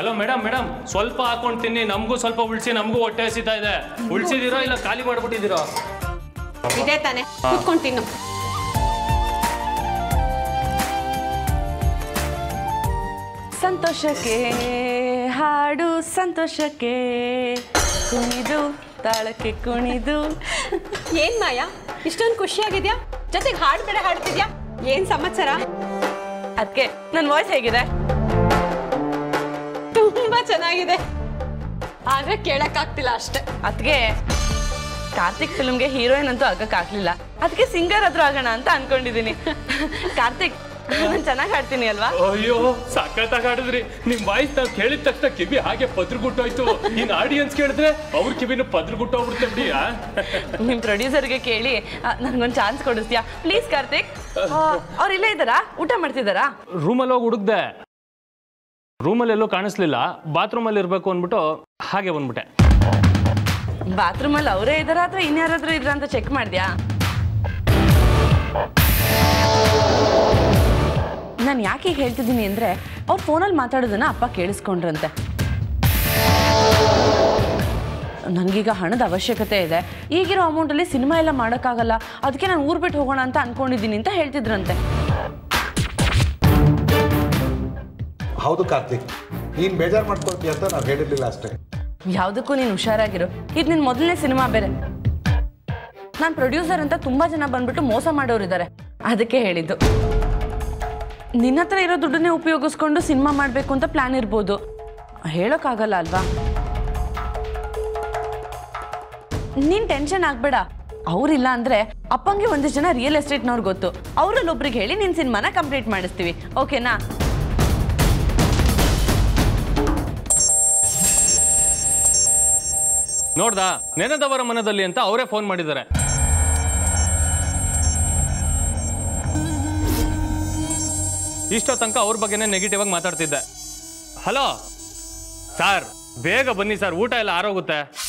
Hello madam madam ಸ್ವಲ್ಪ ಹಾಕೊಂಡು ತಿನ್ನಿ ನಮಗೂ ಸ್ವಲ್ಪ ಉಳಿಸಿ ನಮಗೂ ಹೊಟ್ಟೆ ಹಸಿತಾ ಇದೆ ಉಳಿಸಿದಿರೋ ಇಲ್ಲ ಖಾಲಿ ಮಾಡ್ಬಿಟ್ಟಿದ್ದೀರೋ ಇದೇ ತಾನೆ ಕೂತ್ಕೊಂಡು ತಿನ್ನು ಸಂತೋಷಕ್ಕೆ ಹಾಡು ಸಂತೋಷಕ್ಕೆ ಕುಣಿದು ತಾಳಕ್ಕೆ ಕುಣಿದು ಏನ್ ಮಾಯಾ ಇಷ್ಟೊಂದು ಖುಷಿಯಾಗಿದ್ಯಾ ಜೊತೆಗೆ ಹಾಡು ಬೇರೆ ಹಾಡ್ತಿದ್ಯಾ ಏನ್ ಸಮಾಚಾರ ಅದಕ್ಕೆ ನನ್ನ ವಾಯ್ಸ್ ಹೇಗಿದೆ ತುಂಬಾ ಚೆನ್ನಾಗಿದೆ ಆದ್ರೆ ಕೇಳಕ್ಕಾಗ್ತಿಲ್ಲ ಅಷ್ಟೇ ಅದಕ್ಕೆ ಕಾರ್ತಿಕ್ ಫಿಲ್ಮ್ಗೆ ಹೀರೋಯಿನ್ ಅಂತೂ ಆಗಕ್ಕಾಗ್ಲಿಲ್ಲ ಅದಕ್ಕೆ ಸಿಂಗರ್ ಹತ್ರ ಆಗೋಣ ಅಂತ ಅನ್ಕೊಂಡಿದ್ದೀನಿ ಕಾರ್ತಿಕ್ ನಾನು ಚೆನ್ನಾಗಿ ಹಾಡ್ತೀನಿ ಅಲ್ವಾ ಅಯ್ಯೋ ಸಖತ್ತಾಗಿ ಆಡಿದ್ರಿ ನಿಮ್ ವಾಯ್ಸ್ ನಾವು ಕೇಳಿದ ತಕ್ಷಣ ಕಿವಿ ಹಾಗೆ ಪದ್ರಗುಟ್ಟೋಯ್ತು ಇನ್ ಆಡಿಯನ್ಸ್ ಕೇಳಿದ್ರೆ ಅವ್ರ ಕಿವಿನ ಪದ್ರಗುಟ್ಟೋಗ್ಬಿಡುತ್ತೆ ಬಿಡಿ ಆ? ನಿಮ್ಮ ಪ್ರೊಡ್ಯೂಸರ್ಗೆ ಕೇಳಿ ನನಗೊಂದು ಚಾನ್ಸ್ ಕೊಡಿಸ್ತೀಯಾ ಪ್ಲೀಸ್ ಕಾರ್ತಿಕ್ ಅವ್ರು ಇಲ್ಲೇ ಇದ್ದಾರಾ ಊಟ ಮಾಡ್ತಿದ್ದಾರಾ ರೂಮಲ್ಲಿ ಹೋಗಿ ಹುಡುಕ್ದೆ ರೂಮಲ್ಲಿ ಎಲ್ಲೂ ಕಾಣಿಸ್ಲಿಲ್ಲ ಬಾತ್ರೂಮಲ್ಲಿ ಇರಬೇಕು ಅಂದ್ಬಿಟ್ಟು ಹಾಗೆ ಬಂದ್ಬಿಟ್ಟೆ ಬಾತ್ರೂಮಲ್ಲಿ ಅವರೇ ಇದ್ದಾರಾ ಅಥವಾ ಇನ್ಯಾರಾದ್ರೂ ಇದ್ರ ಅಂತ ಚೆಕ್ ಮಾಡಿದ್ಯಾ ನಾನು ಯಾಕೆ ಹೀಗೆ ಹೇಳ್ತಿದ್ದೀನಿ ಅಂದರೆ ಅವ್ರು ಫೋನಲ್ಲಿ ಮಾತಾಡೋದನ್ನ ಅಪ್ಪ ಕೇಳಿಸ್ಕೊಂಡ್ರಂತೆ ನನಗೀಗ ಹಣದ ಅವಶ್ಯಕತೆ ಇದೆ ಈಗಿರೋ ಅಮೌಂಟಲ್ಲಿ ಸಿನಿಮಾ ಎಲ್ಲ ಮಾಡೋಕ್ಕಾಗಲ್ಲ ಅದಕ್ಕೆ ನಾನು ಊರು ಬಿಟ್ಟು ಹೋಗೋಣ ಅಂತ ಅನ್ಕೊಂಡಿದ್ದೀನಿ ಅಂತ ಹೇಳ್ತಿದ್ರಂತೆ ಹೌದು ಕಾರ್ತಿಕ್ ನೀನು ಬೇಜಾರು ಮಾಡ್ಕೊಳ್ತೀಯ ಅಂತ ನಾವು ಹೇಳಿರ್ಲಿಲ್ಲ ಅಷ್ಟೇ ಯಾವುದಕ್ಕೂ ನೀನು ಹುಷಾರಾಗಿರು ಇದು ನಿನ್ನ ಮೊದಲನೇ ಸಿನಿಮಾ ಬೇರೆ ನಾನು ಪ್ರೊಡ್ಯೂಸರ್ ಅಂತ ತುಂಬ ಜನ ಬಂದ್ಬಿಟ್ಟು ಮೋಸ ಮಾಡೋರಿದ್ದಾರೆ ಅದಕ್ಕೆ ಹೇಳಿದ್ದು ನಿನ್ನ ಹತ್ರ ಇರೋ ದುಡ್ಡನ್ನೇ ಉಪಯೋಗಿಸ್ಕೊಂಡು ಸಿನಿಮಾ ಮಾಡಬೇಕು ಅಂತ ಪ್ಲಾನ್ ಇರ್ಬೋದು ಹೇಳೋಕ್ಕಾಗಲ್ಲ ಅಲ್ವಾ ನೀನು ಟೆನ್ಷನ್ ಆಗಬೇಡ ಅವರಿಲ್ಲ ಅಂದರೆ ಅಪ್ಪಂಗೆ ಒಂದಿಷ್ಟು ಜನ ರಿಯಲ್ ಎಸ್ಟೇಟ್ನವ್ರು ಗೊತ್ತು ಅವರಲ್ಲಿ ಒಬ್ರಿಗೆ ಹೇಳಿ ನಿನ್ನ ಸಿನಿಮಾನ ಕಂಪ್ಲೀಟ್ ಮಾಡಿಸ್ತೀವಿ ಓಕೆನಾ ನೋಡ್ದಾ ನೆನೆದವರ ಮನದಲ್ಲಿ ಅಂತ ಅವರೇ ಫೋನ್ ಮಾಡಿದ್ದಾರೆ ಇಷ್ಟೋ ತನಕ ಅವ್ರ ಬಗ್ಗೆನೇ ನೆಗೆಟಿವ್ ಆಗಿ ಮಾತಾಡ್ತಿದ್ದೆ ಹಲೋ ಸರ್ ಬೇಗ ಬನ್ನಿ ಸರ್ ಊಟ ಎಲ್ಲ ಆರೋಗುತ್ತೆ